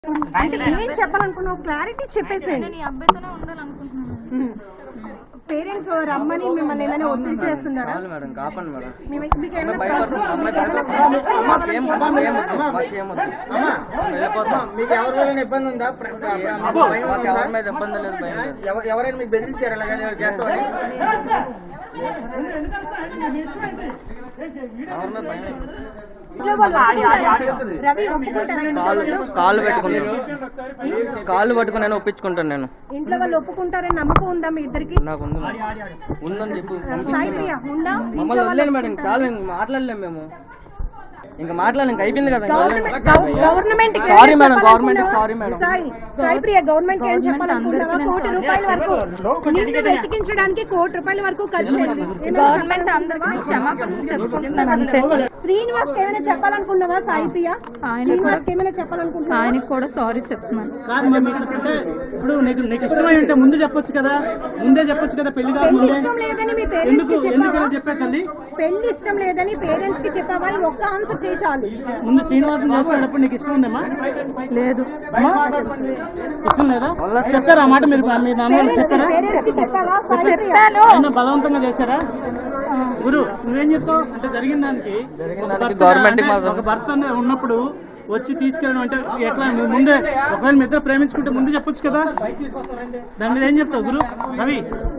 అంటే ఏం చెప్పాలనుకున్నావు క్లారిటీ చెప్పేసేయండి నేను ఈ అబ్బాయితోనే ఉండాలనుకుంటున్నాను పేరెంట్స్ రమ్మని మిమ్మల్ని ఏమైనా ఒత్తిడి చేస్తున్నారా చాలు మేడం కాపండి మేడం మీ- మీకు ఏమైనా భయపడుతుంది అమ్మాయి భయపడుతుంది మాకేం మాకేం వద్దు మాకేం వద్దు మేము వెళ్ళిపోతాం మీకు ఎవరి వల్ల ఇబ్బంది ఉందా ప్ర- ప్ర- ప్ర- మీకు భయం మాకు ఉందా? ఎవరి మీద ఇబ్బంది లేదు భయం లేదు ఎవ- ఎవరైనా మీకు బెదిరిస్తారు ఇలాగ చేస్తామని ఎవరి మీద భయం లేదు ఇంట్లో వాళ్ళు ఒప్పుకుంటారా? రవి ఒప్పుకుంటారా ఇంట్లో కాళ్ళు వాళ్ళు? కాళ్ళు పెట్టుకుంటాను కాళ్ళు పట్టుకుని నేను ఒప్పించుకుంటాను నేను ఇంట్లో వాళ్ళు ఒప్పుకుంటారని నమ్మకం ఉందా మీ ఇద్దరికి నాకు ఉంది మేడం. ఉందని చెప్పు సాయి ప్రియ ఉందా మమ్మల్ని వదిలేను మేడం ఇంక చాలు ఇంక మాట్లాడలేము మేము ఇంకా మాట్లాడలేం ఇంక అయిపోయింది కదా government sorry madam government sorry madam Sai Sai Priya government ఏం చెప్పాలనుకుంటున్నావా కోటి రూపాయల వరకు నిన్ను వెతికించడానికి కోటి రూపాయల వరకు ఖర్చు అయింది ఏమైనా గవర్నమెంట్ అందరికీ క్షమాపణ చెప్పుకుంటున్నాను అంతే శ్రీనివాస్ ఏమైనా చెప్పాలనుకున్నావా సాయి ప్రియ ఆయన శ్రీనివాస్ ఏమైనా చెప్పాలనుకుంటున్నావా ఆయనకి కూడా సారీ చెప్తున్నాను కాదు మరి మీకు అంటే ఇప్పుడు నీకు నీకు ఇష్టమై ఉంటే ముందు చెప్పొచ్చు కదా ముందే చెప్పొచ్చు కదా పెళ్లి కాక పెళ్లి ముందే ఇష్టం లేదని మీ పేరెంట్స్ ఎందుకు కి ఎందుకు చెప్పావా అలా చెప్పా తల్లి పెళ్లి ఇష్టం లేదని పేరెంట్స్ కి చెప్పావా అని ఒక్క ఆన్సర్ చేయి చాలు ముందు శ్రీనివాసం చేసుకునేటప్పుడు నీకు ఇష్టం ఉందమ్మా లేదు ఇష్టం లేదా చెప్పారా ఆ మాట మీరు మీ నాన్న వాళ్ళకి చెప్పారా పేరెంట్స్ కి చెప్పావా సాయి ప్రియ చెప్పాను ఆయన బలవంతంగా చేశారా గురు నువ్వేం చెప్తావు అంటే జరిగిన దానికి జరిగిన ఒక దానికి భర్త గవర్నమెంట్ అంటే మాత్రం- ఒక భర్త అనే ఉన్నప్పుడు వచ్చి తీసుకెళ్ళడం అంటే ఎట్లా నువ్వు ముందే ఒకవేళ మీ ఇద్దరు ప్రేమించుకుంటే ముందు చెప్పొచ్చు కదా దాని మీద ఏం చెప్తావు గురు రవి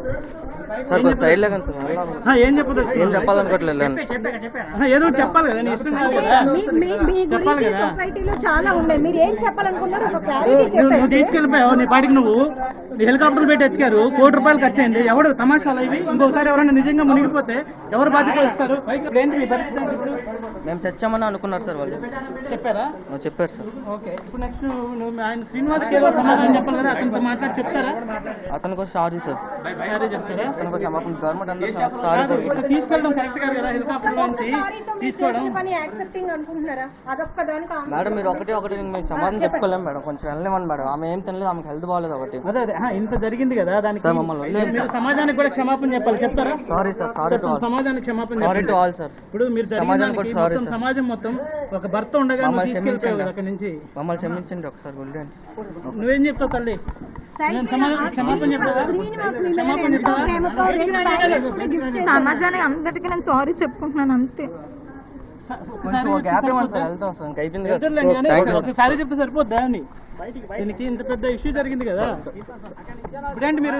సార్ కొంచెం సైడ్ లేకండి సార్ వెళ్దాం. ఆ, ఏం చెప్పదు ఏం చెప్పాలనుకోవట్లేదు లేండి. ఏదో ఒకటి చెప్పాలి కదా నీ ఇష్టం కాదు కదా మీ- మీ- మీ చెప్పాలి గురించి కదా. సొసైటీలో చాలా ఉన్నాయి మీరు ఏం చెప్పాలనుకున్నారు ఒక క్లారిటీ నువ్వు నువ్వు చెప్పండి తీసుకెళ్ళిపోయావు నీ పాటికి నువ్వు నీ హెలికాప్టర్ పెట్టి ఎత్తికారు కోటి రూపాయలు ఖర్చు అయింది ఎవడు తమాషాలు ఇవి ఇంకోసారి ఎవరైనా నిజంగా మునిగిపోతే ఎవరు బాధ్యత ఇస్తారు ఇప్పుడు ఏంటి మీ పరిస్థితి ఏంటి ఇప్పుడు మేము చచ్చామని అనుకున్నారు సార్ వాళ్ళు చెప్పారా ఆ, చెప్పారు సార్ ఓకే ఇప్పుడు నెక్స్ట్ నువ్వు నువ్వు ఆయన శ్రీనివాస్కి ఏదో సమాధానం చెప్పాలి కదా అతనితో మాట్లాడి చెప్తారా అతనికి కూడా సారీ సార్ సరే చెప్తారా అతనికి కూడా క్షమాపణ గవర్నమెంట్ అందరూ సారీ కాదు, ఇట్లా తీసుకెళ్ళడం కరెక్ట్ కాదు కదా హెలికాప్టర్ నుంచి సారీతో మీరు తీసుకోవడం చేసిన పని యాక్సెప్టింగ్ అనుకుంటున్నారా అదొక్క దానికి ఆన్సర్ మేడం మీరు ఒకటి ఒకటి మేము సమాధానం చెప్పుకోలేము మేడం కొంచెం వెళ్ళలేమని మేడం ఆమె ఏం తినలేదు ఆమెకు హెల్త్ బాగాలేదు ఒకటి అదే అదే ఆ, ఇంత జరిగింది కదా దానికి సార్ మమ్మల్ని వదిలేయండి మీరు సమాజానికి కూడా క్షమాపణ చెప్పాలి చెప్తారా సారీ సార్ సారీ టు చెప్పండి, ఆల్ సమాజానికి క్షమాపణ సారీ చెప్పండి టు ఆల్ సార్ ఇప్పుడు మీరు జరిగిన సమాజానికి దానికి కూడా sorry, మొత్తం sir. సమాజం మొత్తం ఒక భర్త ఉండగా నువ్వు మమ్మల్ని తీసుకెళ్ళిపోయావు క్షమించండి. కదా అక్కడి నుంచి మమ్మల్ని క్షమించండి ఒకసారి వదిలేండి నువ్వేం చెప్తావు తల్లి సాయి నేను సమాధానం క్షమాపణ చెప్తావా శ్రీనివాస్ మీ మీద క్షమాపణ ఎంతో చెప్తావా ప్రేమతో రెండు ప్యాకెట్లు కూడా గిఫ్ట్ చేశారు. సమాజానికి అందరికీ నేను సారీ చెప్పుకుంటున్నాను అంతే స- కొంచెం ఒకసారి ఒక గ్యాప్ ఇవ్వండి సార్ వెళ్తాం సార్ ఇంకా అయిపోయింది కదా ఎదురులేండి కానీ థ్యాంక్ యూ సార్ ఒకసారి చెప్తే సరిపోద్దా అని దీనికి ఇంత పెద్ద ఇష్యూ జరిగింది కదా ఇప్పుడేంటి మీరు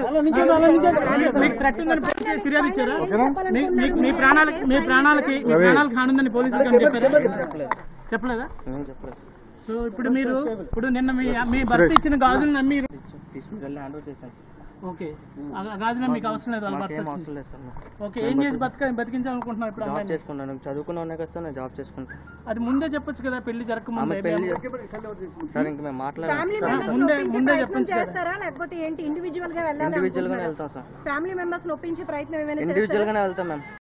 మీకు థ్రెట్ ఉందని పోలీసులకు ఫిర్యాదు ఇచ్చారా మీ- మీ- మీ ప్రాణాలకి మీ ప్రాణాలకి మీ ప్రాణాలకు హాని ఉందని పోలీసులకు అని చెప్పారా చెప్పలేదా ఏం చెప్పలేదు సో ఇప్పుడు మీరు ఇప్పుడు నిన్న మీ మీ భర్త ఇచ్చిన గాజులు నమ్మి తీసుకుని హ్యాండ్ ఓవర్ చేశాను ఓకే ఆ గాజులు మీకు అవసరం లేదు వాళ్ళ భర్త మాకేం ఇచ్చింది. అవసరం లేదు సార్ నాకు. ఓకే ఏం చేసి బతక బతికించాలనుకుంటున్నారు ఇప్పుడు జాబ్ అమ్మాయిని చేసుకుంటాను చదువుకున్న ఉన్నాయి కదా సార్ నేను జాబ్ చేసుకుంటాను అది ముందే చెప్పొచ్చు కదా పెళ్లి ఆమె జరగకముందే పెళ్లి సార్ ఇంక మేము మాట్లాడాలి ఫ్యామిలీ సార్ మెంబర్స్ ముందే- ఒప్పించే ముందే ప్రయత్నం చెప్పొచ్చు కదా. చేస్తారా లేకపోతే ఏంటి ఇండివిజువల్ గా వెళ్ళాలి ఇండివిజువల్ గానే వెళ్తాం సార్ ఫ్యామిలీ మెంబర్స్ ఒప్పించే ప్రయత్నం ఏమైనా ఇండివిజువల్ గానే వెళ్తాం మేము